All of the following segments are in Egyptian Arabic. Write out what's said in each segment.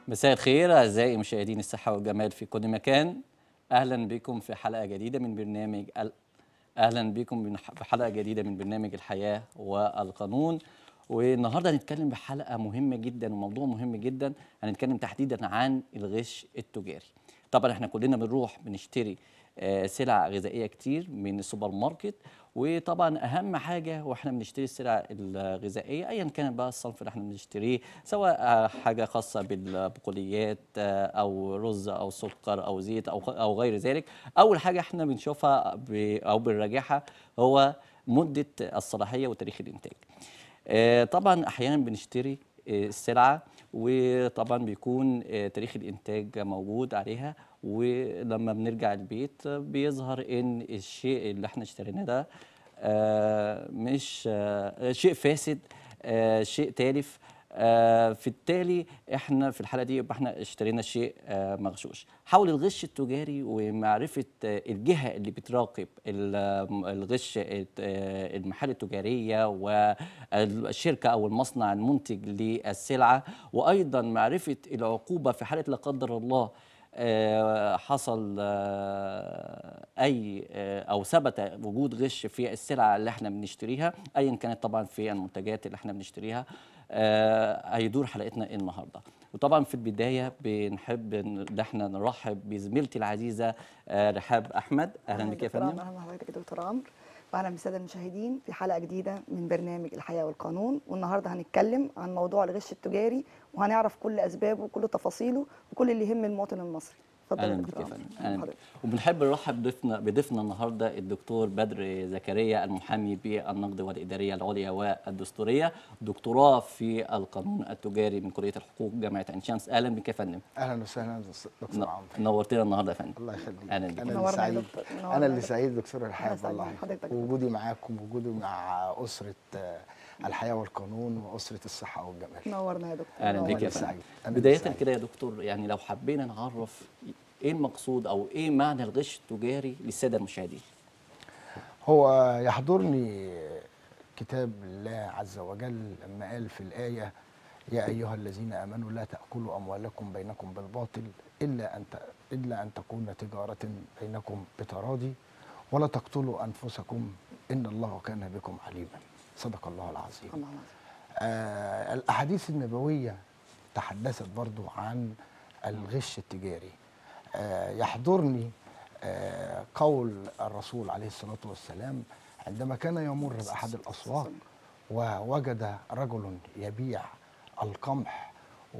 مساء الخير أعزائي مشاهدين الصحة والجمال في كل مكان أهلا بكم في حلقة جديدة من برنامج ال... أهلا بكم من ح- في حلقة جديدة من برنامج الحياة والقانون والنهارده هنتكلم بحلقة مهمة جدا وموضوع مهم جدا هنتكلم تحديدا عن الغش التجاري طبعا احنا كلنا بنروح بنشتري آه، سلع غذائية كتير من السوبر ماركت وطبعا اهم حاجه واحنا بنشتري السلع الغذائيه ايا كان بقى الصنف اللي احنا بنشتريه سواء آه، حاجه خاصه بالبقوليات آه، او رز او سكر او زيت او او غير ذلك اول حاجه احنا بنشوفها ب- او بنراجعها هو مده الصلاحيه وتاريخ الانتاج آه، طبعا احيانا بنشتري آه، السلعه وطبعا بيكون آه، تاريخ الانتاج موجود عليها ولما بنرجع البيت آه، بيظهر ان الشيء اللي احنا اشتريناه ده آه، مش آه، شيء فاسد آه، شيء تالف آه، في التالي احنا في الحاله دي يبقى احنا اشترينا شيء آه، مغشوش حول الغش التجاري ومعرفه آه، الجهه اللي بتراقب ال- آه، الغش آه، المحال التجاريه والشركه او المصنع المنتج للسلعه وايضا معرفه العقوبه في حاله لا قدر الله آه، حصل آه، اي آه، او ثبت وجود غش في السلع اللي احنا بنشتريها ايا كانت طبعا في المنتجات اللي احنا بنشتريها آه، هيدور حلقتنا النهارده وطبعا في البدايه بنحب ان إن احنا نرحب بزميلتي العزيزه آه، رحاب احمد اهلا بك يا دكتور فندم عمرو، اهلا بحضرتك يا دكتور عمرو واهلا بالساده المشاهدين في حلقه جديده من برنامج الحياه والقانون والنهارده هنتكلم عن موضوع الغش التجاري وهنعرف كل اسبابه وكل تفاصيله وكل اللي يهم المواطن المصري اتفضل اهلا يا بك دكتور يا عمرو. فندم أهلا اهلا بحضرتك. بك. وبنحب نرحب بضيفنا بضيفنا النهارده الدكتور بدر زكريا المحامي بالنقد والاداريه العليا والدستوريه دكتوراه في القانون التجاري من كليه الحقوق جامعه عين شمس اهلا بك يا فندم اهلا وسهلا دكتور عمرو نورتنا النهارده يا فندم الله يخليك أهلا بك. انا اللي منورنا يا سعيد دكتور، منورنا انا يا اللي دكتور. سعيد دكتور أهلا الحياه وسهلا والله بحضرتك. وجودي معاكم وجودي مع اسره آه، الحياه والقانون واسره الصحه والجمال نورنا يا دكتور اهلا نورنا. بك يا اللي فندم سعيد. أنا اللي بدايه سعيد. كده يا دكتور يعني لو حبينا نعرف ايه المقصود او ايه معنى الغش التجاري للساده المشاهدين هو يحضرني كتاب الله عز وجل لما قال في الآية يا أيها الذين آمنوا لا تأكلوا أموالكم بينكم بالباطل إلا أن ت- إلا أن تكون تجارة بينكم بتراضي ولا تقتلوا أنفسكم إن الله كان بكم عليما صدق الله العظيم الله العظيم. آه الأحاديث النبوية تحدثت برضو عن الغش التجاري آه يحضرني آه قول الرسول عليه الصلاة والسلام عندما كان يمر بأحد الأسواق ووجد رجل يبيع القمح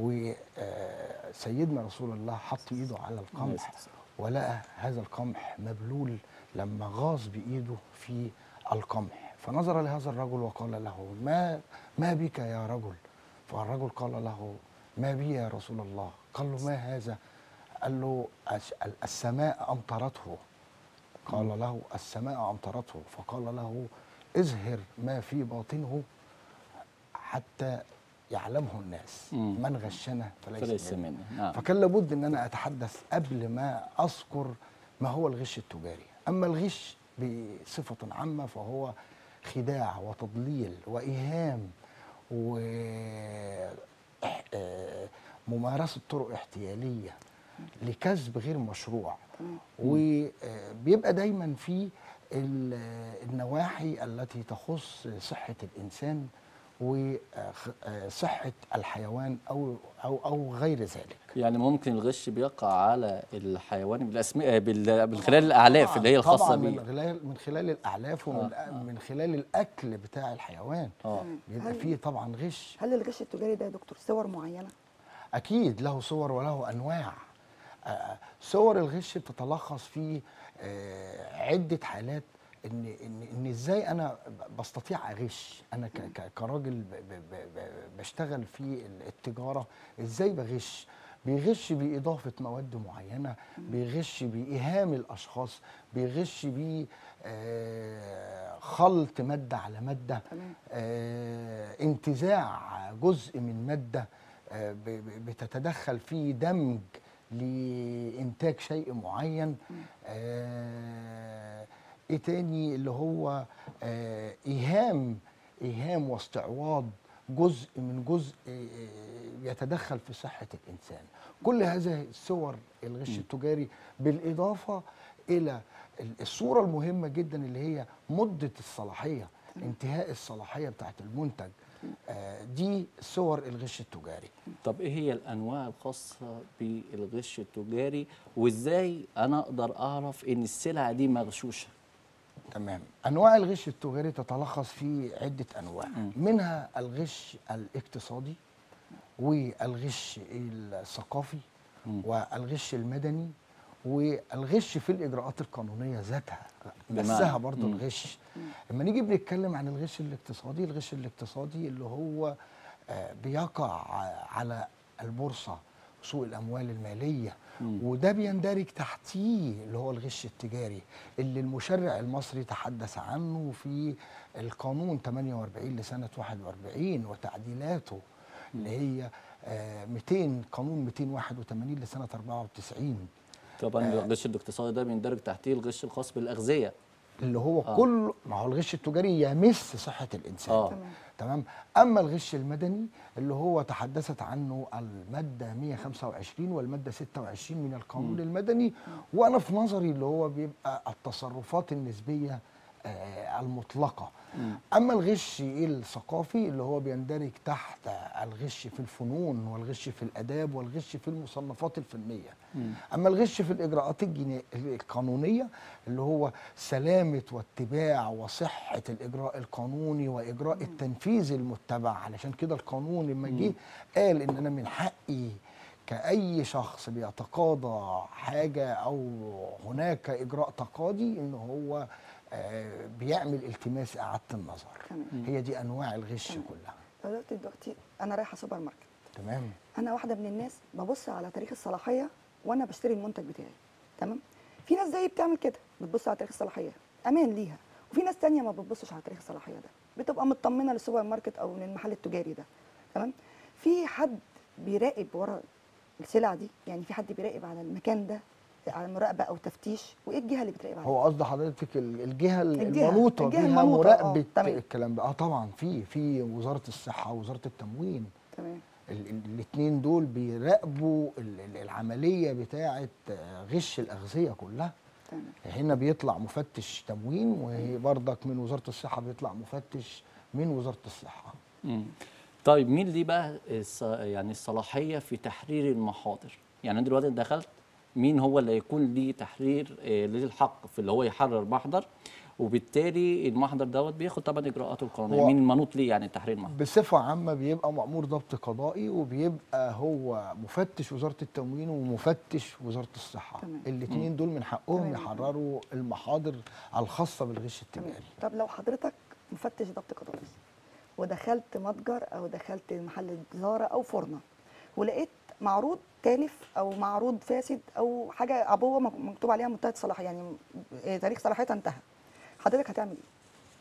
وسيدنا رسول الله حط ايده على القمح ولقى هذا القمح مبلول لما غاص بايده في القمح فنظر لهذا الرجل وقال له ما ما بك يا رجل فالرجل قال له ما بي يا رسول الله قال له ما هذا قال له "الس- السماء امطرته قال له السماء امطرته فقال له اظهر ما في باطنه حتى يعلمه الناس مم. من غشنا فليس فليس منا مني نعم فكان لابد ان انا اتحدث قبل ما اذكر ما هو الغش التجاري اما الغش بصفه عامه فهو خداع وتضليل وايهام و إح- آه، ممارسه طرق احتياليه لكسب غير مشروع وبيبقى دايما في ال- النواحي التي تخص صحه الانسان وصحه الحيوان او او او غير ذلك يعني ممكن الغش بيقع على الحيوان بالاسماء بال- من خلال الاعلاف طبعاً- اللي هي الخاصه طبعا بيه من خلال من خلال الاعلاف ومن آه، من خلال الاكل بتاع الحيوان اه بيبقى هل- فيه طبعا غش هل الغش التجاري ده يا دكتور صور معينه؟ اكيد له صور وله انواع آه، صور الغش بتتلخص في آه، عده حالات ان ان ان ازاي انا ب- بستطيع اغش انا ك- ك- كراجل ب- ب- ب- ب- بشتغل في التجاره ازاي بغش بيغش باضافه مواد معينه بيغش بايهام الاشخاص بيغش ب خلط ماده على ماده تمام. آه، انتزاع جزء من ماده آه، ب- ب- بتتدخل في دمج لانتاج شيء معين آه، ايه تاني اللي هو آه، ايهام ايهام واستعواض جزء من جزء آه، يتدخل في صحه الانسان كل هذه الصور الغش التجاري بالاضافه الى ال- الصوره المهمه جدا اللي هي مده الصلاحيه انتهاء الصلاحيه بتاعت المنتج آه، دي صور الغش التجاري طب ايه هي الانواع الخاصه بالغش التجاري وازاي انا اقدر اعرف ان السلعه دي مغشوشه تمام انواع الغش التجاري تتلخص في عده انواع منها الغش الاقتصادي والغش الثقافي والغش المدني والغش في الاجراءات القانونيه ذاتها بمعنى؟ نفسها برضو مم. الغش لما نيجي بنتكلم عن الغش الاقتصادي الغش الاقتصادي اللي هو آه، بيقع على البورصه سوق الاموال الماليه وده بيندرج تحتيه اللي هو الغش التجاري اللي المشرع المصري تحدث عنه في القانون 48 لسنه 41 وتعديلاته اللي هي آه، 200 قانون 281 لسنه 94 طبعا الغش الاقتصادي ده بيندرج تحتيه الغش الخاص بالاغذيه اللي هو آه. آه. كل ما هو الغش التجاري يمس صحة الإنسان آه. تمام. تمام أما الغش المدني اللي هو تحدثت عنه المادة 125 والمادة 26 من القانون المدني وأنا في نظري اللي هو بيبقى التصرفات النسبية آه، المطلقة أما الغش الثقافي اللي هو بيندرج تحت الغش في الفنون والغش في الآداب والغش في المصنفات الفنية أما الغش في الإجراءات الجنا- القانونية اللي هو سلامة واتباع وصحة الإجراء القانوني وإجراء التنفيذ المتبع علشان كده القانون لما جه قال إن أنا من حقي كأي شخص بيتقاضى حاجة أو هناك إجراء تقاضي إن هو آه، بيعمل التماس إعادة النظر تمام. هي دي أنواع الغش تمام. كلها دلوقتي دلوقتي انا رايحه سوبر ماركت تمام انا واحده من الناس ببص على تاريخ الصلاحيه وانا بشتري المنتج بتاعي تمام في ناس زيي بتعمل كده بتبص على تاريخ الصلاحيه امان ليها وفي ناس تانية ما بتبصش على تاريخ الصلاحيه ده بتبقى مطمنه للسوبر ماركت او للمحل التجاري ده تمام في حد بيراقب ورا السلع دي يعني في حد بيراقب على المكان ده على مراقبه او تفتيش وايه الجهه اللي بتراقب عليها هو قصد حضرتك ال- الجهه ال- الجهة- المنوطه الجهة بيها المنوطة، آه، مراقبه تمام. الكلام ده اه طبعا في في وزاره الصحه ووزاره التموين تمام الاثنين دول بيراقبوا ال- ال- العمليه بتاعه آه، غش الاغذيه كلها تمام هنا بيطلع مفتش تموين وهي برضك من وزاره الصحه بيطلع مفتش من وزاره الصحه مم. طيب مين ليه بقى الص- يعني الصلاحيه في تحرير المحاضر يعني أنا دلوقتي دخلت مين هو اللي يكون ليه تحرير آه، ليه الحق في اللي هو يحرر محضر وبالتالي المحضر دوت بياخد طبعا اجراءاته القانونيه هو- مين المنوط ليه يعني تحرير المحضر بصفه عامه بيبقى مأمور ضبط قضائي وبيبقى هو مفتش وزاره التموين ومفتش وزاره الصحه تمام. الاثنين دول من حقهم تمام. يحرروا المحاضر الخاصه بالغش تمام التجاري طب لو حضرتك مفتش ضبط قضائي ودخلت متجر او دخلت محل جزاره او فرنه ولقيت معروض تالف او معروض فاسد او حاجه عبوه مكتوب عليها منتهيه الصلاحيه يعني م- تاريخ صلاحيتها انتهى حضرتك هتعمل ايه؟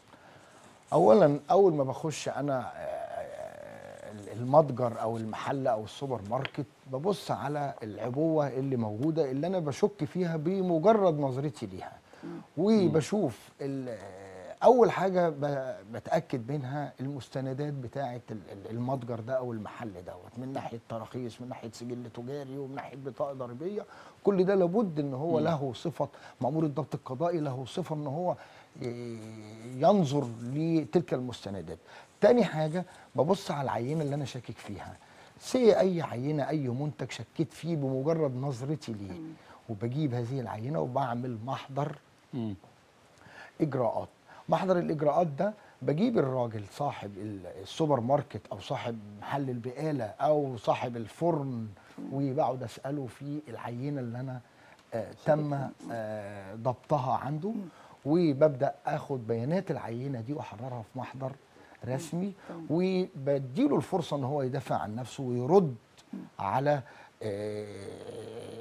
اولا اول ما بخش انا آه، المتجر او المحل او السوبر ماركت ببص على العبوه اللي موجوده اللي انا بشك فيها بمجرد نظرتي ليها وبشوف ال- اول حاجه ب- بتاكد منها المستندات بتاعه ال- ال- المتجر ده او المحل دوت من ناحيه تراخيص من ناحيه سجل تجاري ومن ناحيه بطاقه ضريبيه كل ده لابد ان هو له صفه مامور الضبط القضائي له صفه ان هو ي- ينظر لتلك المستندات تاني حاجه ببص على العينه اللي انا شاكك فيها سي اي عينه اي منتج شكيت فيه بمجرد نظرتي ليه وبجيب هذه العينه وبعمل محضر مم. اجراءات محضر الاجراءات ده بجيب الراجل صاحب ال- السوبر ماركت او صاحب محل البقاله او صاحب الفرن وبقعد اساله في العينه اللي انا آه تم آه ضبطها عنده وببدا اخد بيانات العينه دي واحررها في محضر رسمي وبديله الفرصه ان هو يدافع عن نفسه ويرد على آه،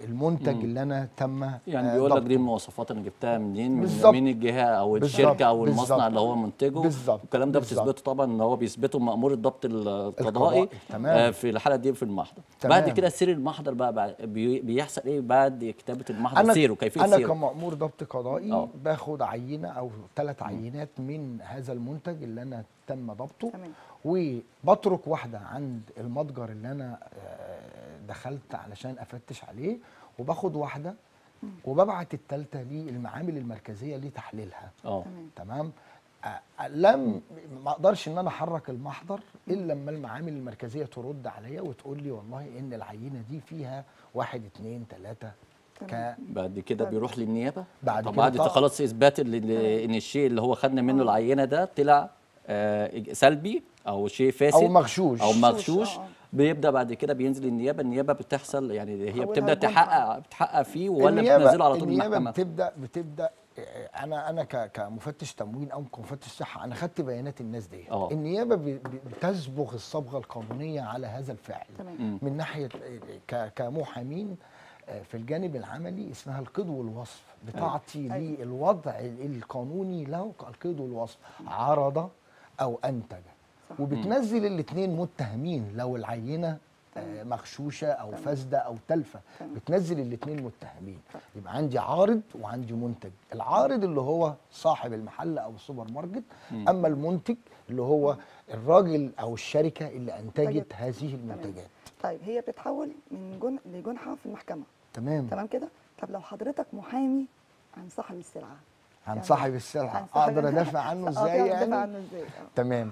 المنتج اللي انا تم يعني آه، بيقول لك ضبطه. دي المواصفات انا جبتها منين من بالظبط. من الجهه او بالظبط. الشركه او المصنع بالظبط. اللي هو منتجه بالظبط. الكلام ده بالظبط. بتثبته طبعا ان هو بيثبته مأمور الضبط القضائي القضائي. تمام. آه، في الحاله دي في المحضر تمام. بعد كده سير المحضر بقى بعد- بي- بيحصل ايه بعد كتابه المحضر انا سيره كيفيه انا سيره كمأمور ضبط قضائي آه. باخد عينه او ثلاث عينات من هذا المنتج اللي انا تم ضبطه تمام. وبترك واحده عند المتجر اللي انا آه، دخلت علشان افتش عليه وباخد واحده وببعت الثالثه للمعامل المركزيه لتحليلها اه تمام تمام آه، لم ما اقدرش ان انا احرك المحضر الا لما المعامل المركزيه ترد عليا وتقول لي والله ان العينه دي فيها واحد اتنين تلاته ك تمام. بعد كده بيروح للنيابه بعد طب كده بعد طبعا. خلاص اثبات ال- ال- ان الشيء اللي هو خدنا منه العينه ده طلع آه، سلبي او شيء فاسد او مغشوش او مغشوش آه، آه. بيبدا بعد كده بينزل النيابه النيابه بتحصل يعني هي حولها بتبدا لجنحة. تحقق بتحقق فيه ولا النيابة- بتنزله على طول النيابه المحكمه بتبدا بتبدا آه، انا انا ك- كمفتش تموين او كمفتش صحه انا خدت بيانات الناس دي آه. النيابه ب- ب- بتصبغ الصبغه القانونيه على هذا الفعل تمام. من ناحيه آه، ك- كمحامين آه، في الجانب العملي اسمها القيد والوصف بتعطي أيوة. لي الوضع القانوني له القيد والوصف عرض او انتج صح. وبتنزل الاثنين متهمين لو العينه آه، مغشوشه او تمام. فاسده او تلفه تمام. بتنزل الاثنين متهمين يبقى عندي عارض وعندي منتج العارض اللي هو صاحب المحل او السوبر ماركت اما المنتج اللي هو الراجل او الشركه اللي انتجت أنتجت. هذه المنتجات طيب هي بتتحول من جن لجنحه في المحكمه تمام تمام كده طب لو حضرتك محامي عن صاحب السلعه عن يعني صاحب السلعه عن صاحب- اقدر ادافع عنه آه، ازاي تعرف يعني تدافع عنه ازاي آه. تمام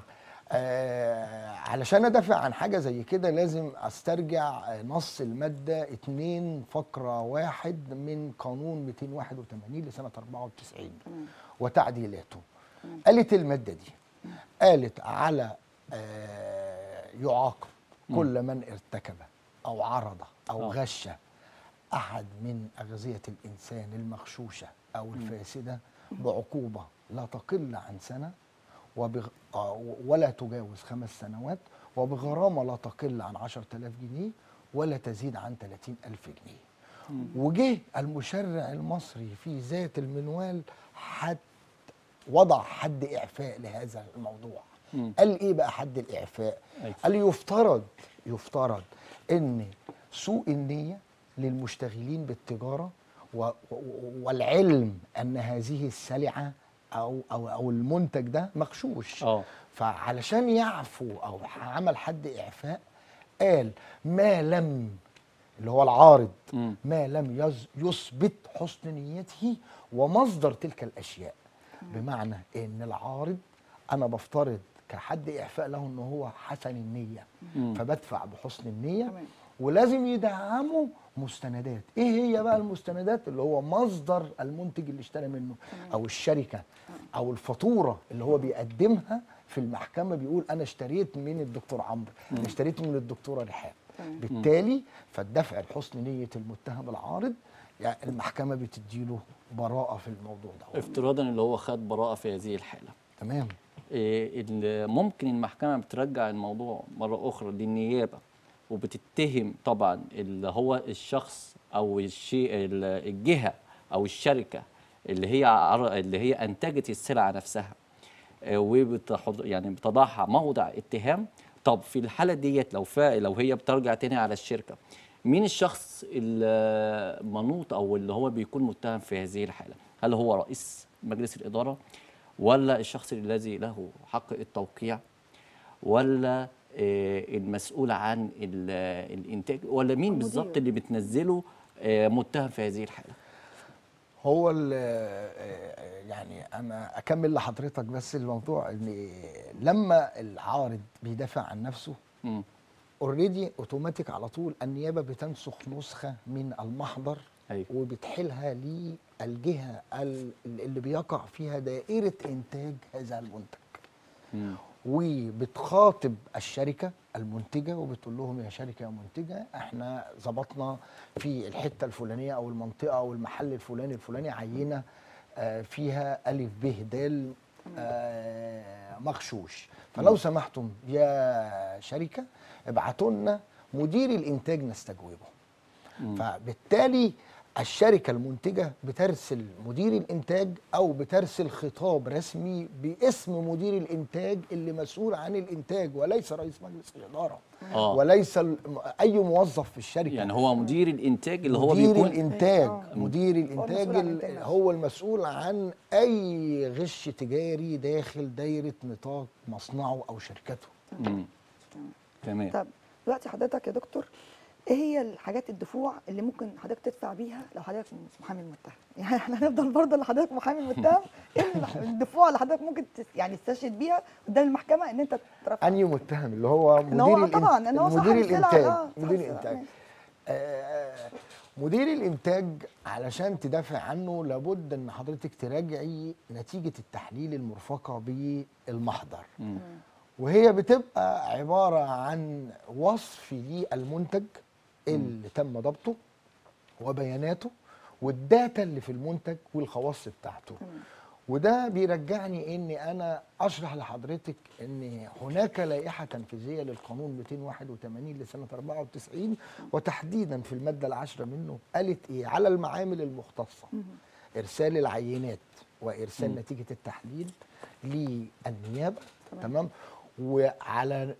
آه علشان ادافع عن حاجه زي كده لازم استرجع آه، نص الماده 2 فقره واحد من قانون 281 لسنه 94 تمام. وتعديلاته قالت الماده دي قالت على آه يعاقب كل من ارتكب او عرض او آه. غش احد من اغذيه الانسان المغشوشه او الفاسده بعقوبه لا تقل عن سنه وبغ... آه، ولا تجاوز خمس سنوات وبغرامه لا تقل عن 10000 جنيه ولا تزيد عن 30000 جنيه وجه المشرع المصري في ذات المنوال حد وضع حد اعفاء لهذا الموضوع مم. قال ايه بقى حد الاعفاء أيوة. قال يفترض يفترض ان سوء النيه للمشتغلين بالتجاره و و والعلم ان هذه السلعه او او او المنتج ده مغشوش اه فعلشان يعفو او عمل حد اعفاء قال ما لم اللي هو العارض مم. ما لم يز- يثبت حسن نيته ومصدر تلك الاشياء بمعنى ان العارض انا بفترض كحد اعفاء له ان هو حسن النيه مم. فبدفع بحسن النيه تمام. ولازم يدعموا مستندات ايه هي بقى المستندات اللي هو مصدر المنتج اللي اشترى منه او الشركه او الفاتوره اللي هو بيقدمها في المحكمه بيقول انا اشتريت من الدكتور عمرو انا اشتريت من الدكتوره رحاب تمام. بالتالي فالدفع بحسن نيه المتهم العارض يعني المحكمه بتديله براءه في الموضوع ده افتراضا اللي هو خد براءه في هذه الحاله تمام إيه، ال- ممكن المحكمة بترجع الموضوع مرة أخرى للنيابة وبتتهم طبعا اللي هو الشخص أو الشيء ال- الجهة أو الشركة اللي هي عر- اللي هي أنتجت السلعة نفسها آه، وبتحض يعني بتضعها موضع اتهام طب في الحالة ديت لو فا لو هي بترجع تاني على الشركة مين الشخص المنوط أو اللي هو بيكون متهم في هذه الحالة هل هو رئيس مجلس الإدارة ولا الشخص الذي له حق التوقيع ولا آه، المسؤول عن ال- الانتاج ولا مين المدير. بالظبط اللي بتنزله آه، متهم في هذه الحاله هو ال- يعني انا اكمل لحضرتك بس الموضوع ان لما العارض بيدافع عن نفسه مم. اوريدي اوتوماتيك على طول النيابه بتنسخ نسخه من المحضر أيوة. وبتحيلها للجهه ال- اللي بيقع فيها دائره انتاج هذا المنتج مم. وبتخاطب الشركه المنتجه وبتقول لهم يا شركه يا منتجه احنا ظبطنا في الحته الفلانيه او المنطقه او المحل الفلاني الفلاني عينه آه، فيها الف ب د آه، مغشوش فلو سمحتم يا شركه ابعتوا لنا مدير الانتاج نستجوبه فبالتالي الشركة المنتجة بترسل مدير الإنتاج أو بترسل خطاب رسمي باسم مدير الإنتاج اللي مسؤول عن الإنتاج وليس رئيس مجلس الإدارة آه. وليس ال- أي موظف في الشركة يعني هو مدير الانتاج اللي هو مدير بيكون الانتاج آه. مدير المسؤول الانتاج عن ال- الإنتاج نفسه. هو المسؤول عن اي غش تجاري داخل دايره نطاق مصنعه او شركته مم. تمام طب دلوقتي حضرتك يا دكتور ايه هي الحاجات الدفوع اللي ممكن حضرتك تدفع بيها لو حضرتك محامي المتهم يعني احنا هنفضل برضه اللي حضرتك محامي المتهم ايه الدفوع اللي حضرتك ممكن تس- يعني تستشهد بيها قدام المحكمه ان انت ترفع انهي متهم اللي هو إن هو مدير طبعاً، الإن- إن هو صاحب مدير السلعة، الانتاج آه، صاحب مدير السلعة، الانتاج ماشي. آه، مدير الانتاج علشان تدافع عنه لابد ان حضرتك تراجعي نتيجه التحليل المرفقه بالمحضر مم. وهي بتبقى عبارة عن وصف للمنتج اللي تم ضبطه وبياناته والداتا اللي في المنتج والخواص بتاعته وده بيرجعني اني انا اشرح لحضرتك ان هناك لائحه تنفيذيه للقانون 281 لسنه 94 وتحديدا في الماده العاشره منه قالت ايه على المعامل المختصه ارسال العينات وارسال نتيجه التحليل للنيابه تمام وعلى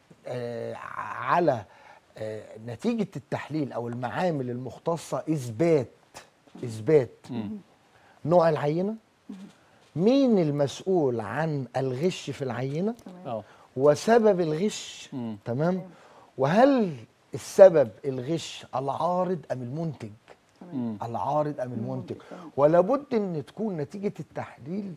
آه على آه نتيجه التحليل او المعامل المختصه اثبات اثبات نوع العينه مين المسؤول عن الغش في العينه اه وسبب الغش مم. تمام وهل السبب الغش العارض ام المنتج مم. العارض ام المنتج تمام. ولابد ان تكون نتيجه التحليل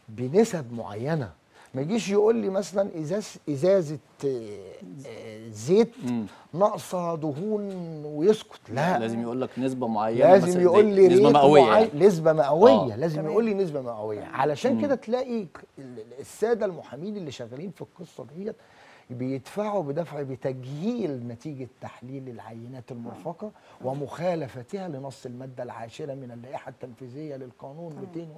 بنسب معينه ما يجيش يقول لي مثلا ازاز ازازه آه، آه، زيت مم. ناقصه دهون ويسكت لا لازم يقول لك نسبه معينه لازم مثلا يقول زي لي نسبه ريت مئويه معين- يعني. نسبه مئويه آه. لازم تمام. يقول لي نسبه مئويه علشان كده تلاقي ك- ال- الساده المحامين اللي شغالين في القصه ديت بيدفعوا بدفع بتجهيل نتيجه تحليل العينات المرفقه ومخالفتها لنص الماده العاشره من اللائحه التنفيذيه للقانون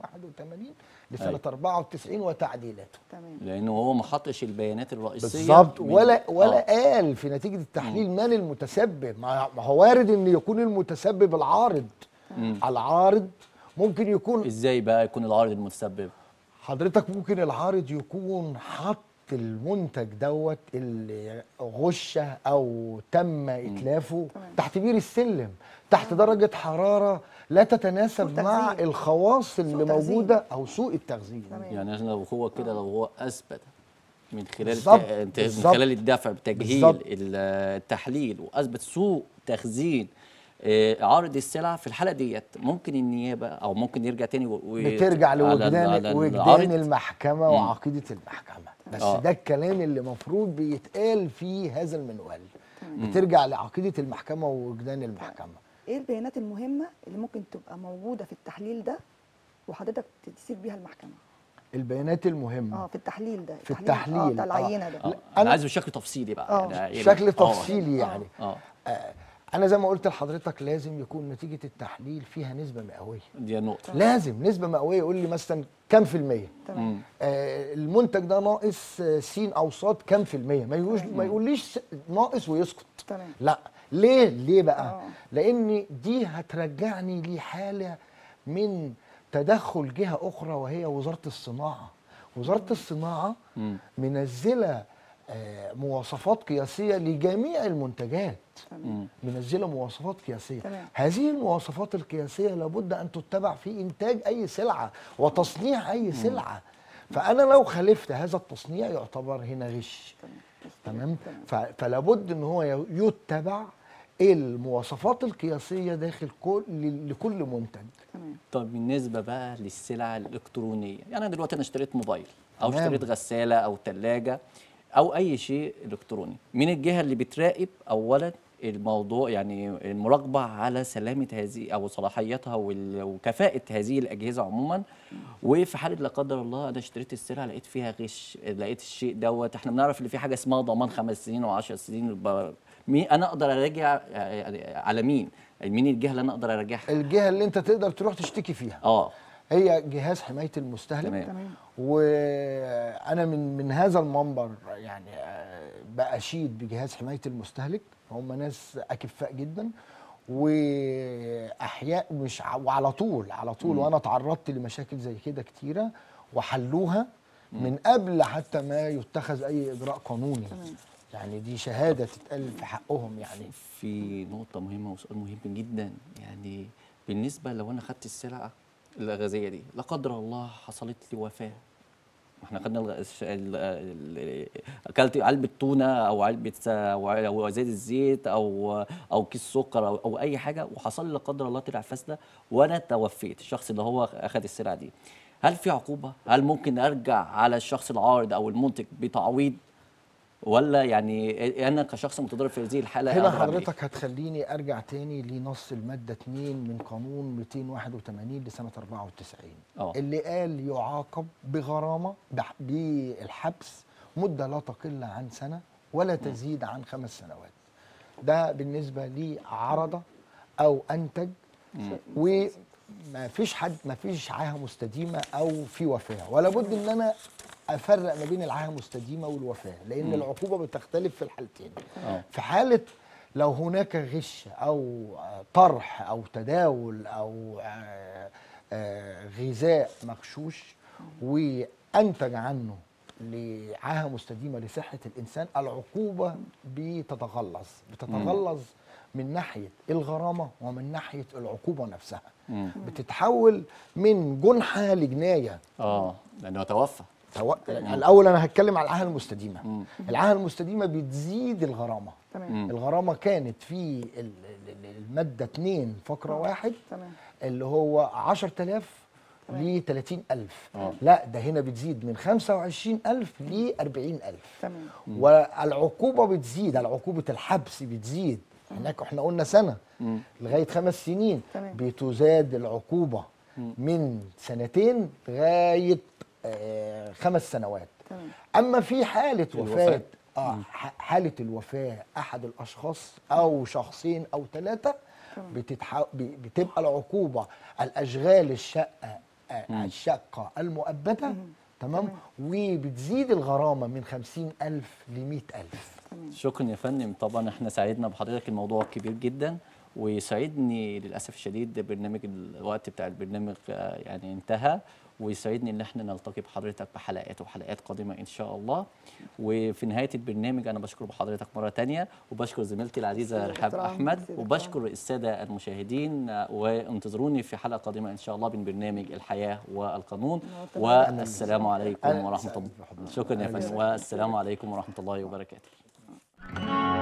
281 لسنه أيوة. 94 وتعديلاته تمام لانه هو ما حطش البيانات الرئيسيه بالظبط من- ولا ولا آه. قال في نتيجه التحليل من المتسبب ما ما هو وارد ان يكون المتسبب العارض مم. العارض ممكن يكون ازاي بقى يكون العارض المتسبب حضرتك ممكن العارض يكون حط المنتج دوت اللي غشه او تم اتلافه تمام. تحت بير السلم تحت درجه حراره لا تتناسب سوء مع تخزين. الخواص اللي تخزين. موجوده او سوء التخزين تمام. يعني احنا لو هو كده لو هو اثبت من خلال بالظبط، الت- من بالظبط. خلال الدفع بتجهيل بالظبط. التحليل واثبت سوء تخزين آه، عارض السلع في الحاله ديت ممكن النيابه او ممكن يرجع تاني و... و- بترجع على ال- لوجدان على وجدان العارض. المحكمه مم. وعقيده المحكمه بس آه. ده الكلام اللي المفروض بيتقال في هذا المنوال بترجع لعقيده المحكمه ووجدان المحكمه ايه البيانات المهمه اللي ممكن تبقى موجوده في التحليل ده وحضرتك تسير بيها المحكمه البيانات المهمه اه في التحليل ده في اه التحليل، بتاع آه. العينه ده آه. لا، انا أنا- عايزه بشكل تفصيلي بقى آه. يعني بشكل آه. تفصيلي يعني اه آه انا زي ما قلت لحضرتك لازم يكون نتيجه التحليل فيها نسبه مئويه دي نقطه لازم نسبه مئويه يقول لي مثلا كام في الميه تمام مم. آه المنتج ده ناقص آه، س او صاد كام في الميه ما يقولش ما يقوليش س- ناقص ويسكت تمام لا ليه ليه بقى آه. لان دي هترجعني لحاله من تدخل جهه اخرى وهي وزاره الصناعه وزاره الصناعه مم. منزله آه، مواصفات قياسيه لجميع المنتجات مم. منزله مواصفات قياسيه تمام. هذه المواصفات القياسيه لابد ان تتبع في انتاج اي سلعه وتصنيع اي سلعه فانا لو خالفت هذا التصنيع يعتبر هنا غش تمام ف- فلابد ان هو ي- يتبع المواصفات القياسيه داخل كل لكل منتج تمام طب بالنسبه بقى للسلع الالكترونيه يعني أنا دلوقتي انا اشتريت موبايل او تمام. اشتريت غساله او ثلاجه او اي شيء الكتروني مين الجهه اللي بتراقب اولا الموضوع يعني المراقبه على سلامه هذه او صلاحيتها وال- وكفاءه هذه الاجهزه عموما وفي حاله لا قدر الله انا اشتريت السلعه لقيت فيها غش لقيت الشيء دوت احنا بنعرف ان في حاجه اسمها ضمان خمس سنين و10 سنين ب- مين انا اقدر اراجع يعني على مين مين الجهه اللي انا اقدر اراجعها الجهه اللي انت تقدر تروح تشتكي فيها اه هي جهاز حمايه المستهلك تمام. تمام وانا من من هذا المنبر يعني آه، باشيد بجهاز حمايه المستهلك هم ناس اكفاء جدا واحياء مش ع- وعلى طول على طول وانا تعرضت لمشاكل زي كده كتيره وحلوها من قبل حتى ما يتخذ اي اجراء قانوني يعني دي شهاده تتقال في حقهم يعني في نقطة مهمة وسؤال مهم جدا يعني بالنسبة لو أنا خدت السلعة الغازية دي لا قدر الله حصلت لي وفاة ما احنا خدنا الغ- الش- ال- ال- اكلت علبه تونه او علبه س- او أو زيت الزيت او او كيس سكر او, أو اي حاجه وحصل لي لا قدر الله طلع فاسده وانا توفيت الشخص اللي هو اخذ السلعه دي هل في عقوبه؟ هل ممكن ارجع على الشخص العارض او المنتج بتعويض ولا يعني انا كشخص متضرر في هذه الحاله هنا أقدر أعمل إيه؟ حضرتك هتخليني ارجع تاني لنص الماده 2 من قانون 281 لسنه 94 آه. اللي قال يعاقب بغرامه بح- بالحبس مده لا تقل عن سنه ولا تزيد عن خمس سنوات ده بالنسبه لي عرض او انتج وما فيش حد ما فيش عاهه مستديمه او في وفاه ولا بد ان انا افرق ما بين العاهه المستديمه والوفاه لان العقوبه بتختلف في الحالتين آه. في حاله لو هناك غش او آه، طرح او تداول او آه، آه، غذاء مغشوش وانتج عنه لعاهه مستديمه لصحه الانسان العقوبه بتتغلظ بتتغلظ من ناحيه الغرامه ومن ناحيه العقوبه نفسها مم. بتتحول من جنحه لجنايه اه لانه توفى تو... الاول انا هتكلم على العاهه المستديمه العاهه المستديمه بتزيد الغرامه تمام الغرامه كانت في ال- ال- ال- الماده 2 فقره واحد تمام اللي هو 10000 تمام. ل 30000 آه. لا ده هنا بتزيد من 25000 ل 40000 تمام والعقوبه بتزيد عقوبه الحبس بتزيد هناك احنا قلنا سنه لغايه خمس سنين تمام. بتزاد العقوبه من سنتين لغايه آه خمس سنوات تمام اما في حاله الوفاة. وفاه اه ح- حاله الوفاه احد الاشخاص او شخصين او ثلاثه بتتح... ب- بتبقى العقوبه الاشغال الشقه آه الشقه المؤبده تمام وبتزيد الغرامه من 50000 ل 100000 شكرا يا فندم طبعا احنا سعدنا بحضرتك الموضوع كبير جدا ويسعدني للاسف الشديد برنامج الوقت بتاع البرنامج آه، يعني انتهى ويسعدني ان احنا نلتقي بحضرتك بحلقات وحلقات قادمه ان شاء الله وفي نهايه البرنامج انا بشكر بحضرتك مره تانية وبشكر زميلتي العزيزه سيدي رحاب الكرام، احمد سيدي وبشكر الساده المشاهدين آه، وانتظروني في حلقه قادمه ان شاء الله من برنامج الحياه والقانون والسلام عليكم أهلاً ورحمه وسهلاً الله بحضرتك. شكرا يا أهلاً فندم والسلام عليكم ورحمه الله وبركاته